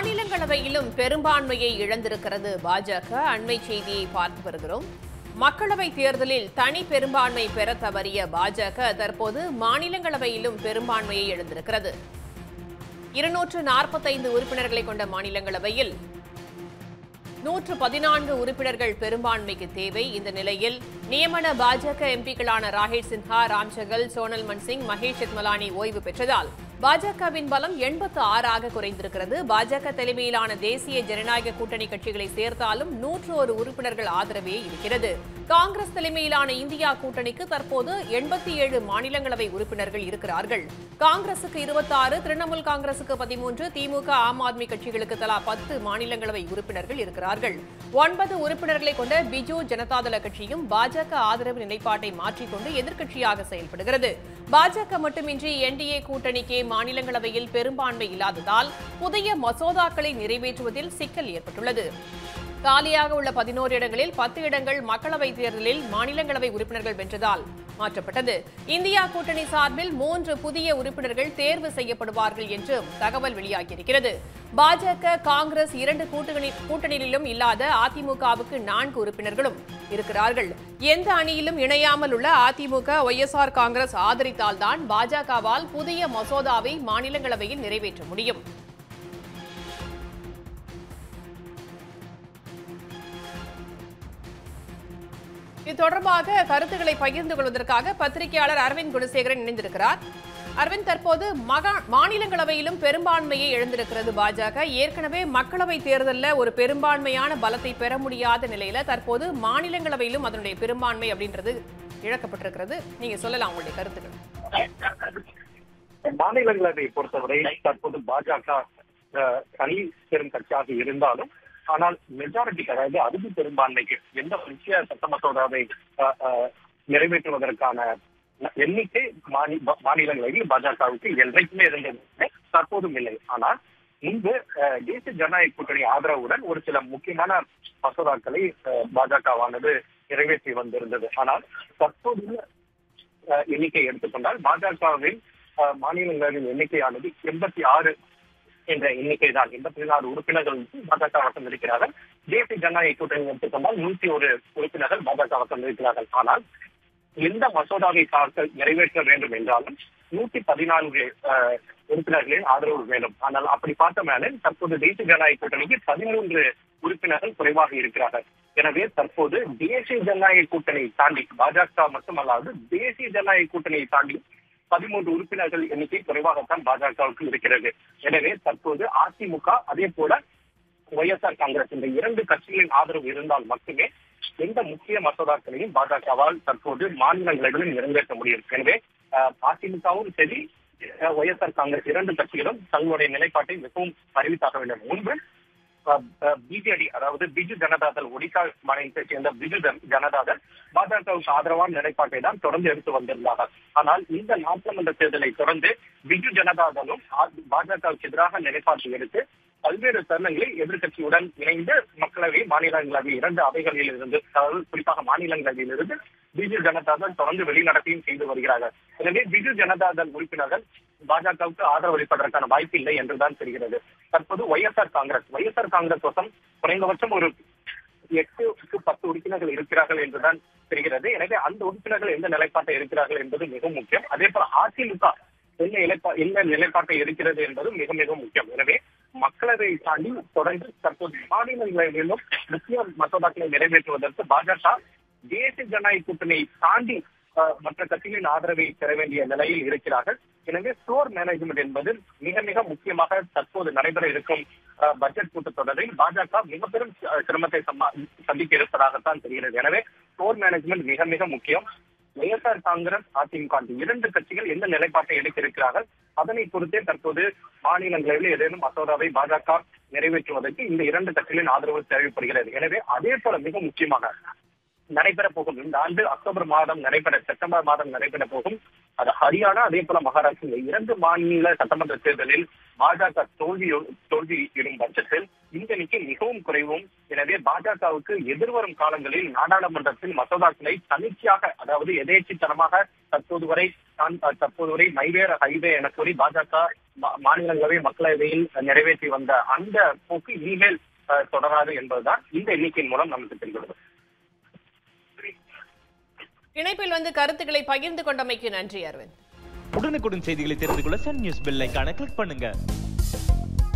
மாநிலங்களவையிலும் பெரும்பான்மையை இழந்திருக்கிறது பாஜக அண்மை செய்தியை பார்த்து வருகிறோம் மக்களவை தேர்தலில் தனி பெரும்பான்மை பெற தவறிய பாஜக தற்போது மாநிலங்களவையிலும் பெரும்பான்மையை இழந்திருக்கிறது இருநூற்று நாற்பத்தைந்து உறுப்பினர்களை கொண்ட மாநிலங்களவையில் நூற்று பதினான்கு உறுப்பினர்கள் பெரும்பான்மைக்கு தேவை இந்த நிலையில் நியமன பாஜக எம்பிக்களான ராகேஷ் சின்ஹா ராம்சகல் சோனல் மன்சிங் மகேஷ் செத்மலானி ஓய்வு பெற்றதால் பாஜகவின் பலம் எண்பத்து ஆறாக குறைந்திருக்கிறது பாஜக தலைமையிலான தேசிய ஜனநாயக கூட்டணி கட்சிகளை சேர்த்தாலும் நூற்று ஒரு உறுப்பினர்கள் ஆதரவே இருக்கிறது காங்கிரஸ் தலைமையிலான இந்தியா கூட்டணிக்கு தற்போது எண்பத்தி ஏழு மாநிலங்களவை உறுப்பினர்கள் இருக்கிறார்கள் காங்கிரசுக்கு இருபத்தாறு திரிணாமுல் காங்கிரசுக்கு பதிமூன்று திமுக ஆம் ஆத்மி கட்சிகளுக்கு தலா பத்து மாநிலங்களவை உறுப்பினர்கள் இருக்கிறார்கள் ஒன்பது உறுப்பினர்களை கொண்ட பிஜு ஜனதாதள கட்சியும் பாஜக ஆதரவு நிலைப்பாட்டை மாற்றிக்கொண்டு எதிர்க்கட்சியாக செயல்படுகிறது பாஜக மட்டுமின்றி என்டிஏ கூட்டணிக்கே மாநிலங்களவையில் பெரும்பான்மை இல்லாததால் புதிய மசோதாக்களை நிறைவேற்றுவதில் சிக்கல் ஏற்பட்டுள்ளது காலியாக உள்ள பதினோரு இடங்களில் பத்து இடங்கள் மக்களவைத் தேர்தலில் மாநிலங்களவை உறுப்பினர்கள் வென்றதால் மாற்றப்பட்டது இந்தியா கூட்டணி சார்பில் மூன்று புதிய உறுப்பினர்கள் தேர்வு செய்யப்படுவார்கள் என்றும் தகவல் வெளியாகியிருக்கிறது பாஜக காங்கிரஸ் இரண்டு கூட்டணி கூட்டணியிலும் இல்லாத அதிமுகவுக்கு நான்கு உறுப்பினர்களும் இருக்கிறார்கள் எந்த அணியிலும் இணையாமல் உள்ள அதிமுக ஒய்எஸ்ஆர் காங்கிரஸ் ஆதரித்தால்தான் பாஜகவால் புதிய மசோதாவை மாநிலங்களவையில் நிறைவேற்ற முடியும் இது தொடர்பாக கருத்துக்களை பகிர்ந்து கொள்வதற்காக பத்திரிகையாளர் அரவிந்த் குணசேகரன் இணைந்திருக்கிறார் அரவிந்த் தற்போது மகா மாநிலங்களவையிலும் பெரும்பான்மையை இழந்திருக்கிறது பாஜக ஏற்கனவே மக்களவை தேர்தலில் ஒரு பெரும்பான்மையான பலத்தை பெற முடியாத நிலையில தற்போது மாநிலங்களவையிலும் அதனுடைய பெரும்பான்மை அப்படின்றது இழக்கப்பட்டிருக்கிறது நீங்க சொல்லலாம் உங்களுடைய கருத்துக்கள் மாநிலங்களவை பொறுத்தவரை தற்போது பாஜக அஹ், தனி பெரும் கட்சியாக இருந்தாலும் ஆனால் மெஜாரிட்டி அதாவது அறுதி பெரும்பான்மைக்கு எந்த முக்கிய சட்ட மசோதாவை அஹ், அஹ், நிறைவேற்றுவதற்கான எண்ணிக்கை மாநி- மாநிலங்களில் பாஜகவுக்கு என்றைக்குமே இருந்தது தற்போதும் இல்லை ஆனால் முன்பு அஹ், தேசிய ஜனநாயக கூட்டணி ஆதரவுடன் ஒரு சில முக்கியமான மசோதாக்களை அஹ், பாஜகவானது நிறைவேற்றி வந்திருந்தது ஆனால் தற்போதுள்ள அஹ், எண்ணிக்கை எடுத்துக்கொண்டால் பாஜகவின் அஹ், மாநிலங்களின் எண்ணிக்கையானது எண்பத்தி ஆறு என்ற எண்ணிக்கை தான் எண்பத்தி நாலு உறுப்பினர்கள் பாஜக வசம் இருக்கிறார்கள் தேசிய ஜனநாயக கூட்டணி எடுத்துக்கொண்டால் நூத்தி ஒரு உறுப்பினர்கள் பாஜக வசம் இருக்கிறார்கள் ஆனால் எந்த மசோதாவை தாக்கல் நிறைவேற்ற வேண்டும் என்றாலும் நூத்தி பதினான்கு அஹ், உறுப்பினர்களின் ஆதரவு வேண்டும் ஆனால் அப்படி பார்த்தோம்னாலும் தற்போது தேசிய ஜனநாயக கூட்டணிக்கு பதிமூன்று உறுப்பினர்கள் குறைவாக இருக்கிறார்கள் எனவே தற்போது தேசிய ஜனநாயக கூட்டணியை தாண்டி பாஜக மட்டுமல்லாது தேசிய ஜனநாயக கூட்டணியை தாண்டி பதிமூன்று உறுப்பினர்கள் எண்ணிக்கை குறைவாகத்தான் பாஜகவுக்கு இருக்கிறது எனவே தற்போது அதிமுக அதே போல ஒய்எஸ்ஆர் காங்கிரஸ் இந்த இரண்டு கட்சிகளின் ஆதரவு இருந்தால் மட்டுமே எந்த முக்கிய மசோதாக்களையும் பாஜகவால் தற்போது மாநிலங்களிலும் நிறைவேற்ற முடியும் எனவே அஹ், அதிமுகவும் சரி ஒய்எஸ்ஆர் காங்கிரஸ் இரண்டு கட்சிகளும் தங்களுடைய நிலைப்பாட்டை மிகவும் அறிவித்தாக வேண்டும் முன்பு பிஜேடி அதாவது பிஜு ஜனதாதள் ஒடிசா மாநிலத்தை சேர்ந்த பிஜு ஜன- ஜனதாதள் பாஜகவுக்கு ஆதரவான நிலைப்பாட்டை தான் தொடர்ந்து எடுத்து வந்திருந்தார்கள் ஆனால் இந்த நாடாளுமன்ற தேர்தலை தொடர்ந்து பிஜு ஜனதாதளும் ஆ- பாஜகவுக்கு எதிராக நிலைப்பாட்டை எடுத்து பல்வேறு தருணங்களில் எதிர்க்கட்சியுடன் இணைந்து மக்களவை மாநிலங்களவை இரண்டு அவைகளில் இருந்து அதாவது குறிப்பாக மாநிலங்களவையில் இருந்து பிஜு ஜனதாதள் தொடர்ந்து வெளிநடத்தையும் செய்து வருகிறார்கள் எனவே பிஜு ஜனதாதள் உறுப்பினர்கள் பாஜகவுக்கு ஆதரவு அளிப்பதற்கான வாய்ப்பு இல்லை என்றுதான் தெரிகிறது தற்போது ஒய்எஸ்ஆர் காங்கிரஸ் ஒய்எஸ்ஆர் காங்கிரஸ் வசம் குறைந்தபட்சம் ஒரு எட்டு பத்து உறுப்பினர்கள் இருக்கிறார்கள் என்றுதான் தெரிகிறது எனவே அந்த உறுப்பினர்கள் எந்த நிலைப்பாட்டை இருக்கிறார்கள் என்பது மிக முக்கியம் அதே போல அதிமுக என்ன நிலைப்பா என்ன நிலைப்பாட்டை இருக்கிறது என்பது மிக மிக முக்கியம் எனவே மக்களவை தாண்டி தொடர்ந்து தற்போது மாநிலங்களிலும் முக்கிய மசோதாக்களை நிறைவேற்றுவதற்கு பாஜக தேசிய ஜனநாயக கூட்டணியை தாண்டி அஹ், மற்ற கட்சிகளின் ஆதரவை பெற வேண்டிய நிலையில் இருக்கிறார்கள் எனவே ஸ்டோர் மேனேஜ்மெண்ட் என்பது மிக மிக முக்கியமாக தற்போது நடைபெற இருக்கும் அஹ், பட்ஜெட் கூட்டத்தொடரில் பாஜக மிக பெரும் அஹ், சிரமத்தை சம்பா- சந்திக்க இருப்பதாகத்தான் தெரிகிறது எனவே ஸ்டோர் மேனேஜ்மெண்ட் மிக மிக முக்கியம் ஒய்எஸ்ஆர் காங்கிரஸ் அதிமுக இந்த இரண்டு கட்சிகள் எந்த நிலைப்பாட்டை எடுக்க இருக்கிறார்கள் அதனை பொறுத்தே தற்போது மாநிலங்களில் ஏதேனும் மசோதாவை பாஜக நிறைவேற்றுவதற்கு இந்த இரண்டு கட்சிகளின் ஆதரவு தேவைப்படுகிறது எனவே அதே போல மிக முக்கியமாக நடைபெற போகும் இந்த ஆண்டு அக்டோபர் மாதம் நடைபெற செப்டம்பர் மாதம் நடைபெற போகும் அது ஹரியானா அதே போல மகாராஷ்டிரா இந்த இரண்டு மாநில சட்டமன்ற தேர்தலில் பாஜக தோல்வி தோல்வியிடும் பட்சத்தில் இந்த எண்ணிக்கை மிகவும் குறைவும் எனவே பாஜகவுக்கு எதிர்வரும் காலங்களில் நாடாளுமன்றத்தில் மசோதாக்களை தனிச்சையாக அதாவது எதேச்சித்தனமாக தற்போது வரை தான் அஹ், தற்போது வரை மைவேர் ஹைவே என கூறி பாஜக மா- மாநிலங்களவை மக்களவையில் நிறைவேற்றி வந்த அந்த போக்கு இனிமேல் அஹ், தொடராது என்பதுதான் இந்த எண்ணிக்கையின் மூலம் நமக்கு தெரிகிறது இணைப்பில் வந்து கருத்துக்களை பகிர்ந்து கொண்டமைக்கு நன்றி அரவிந்த் உடனுக்குடன் செய்திகளை தெரிந்து கொள்ள சன் நியூஸ் பெல் ஐகானை கிளிக் பண்ணுங்க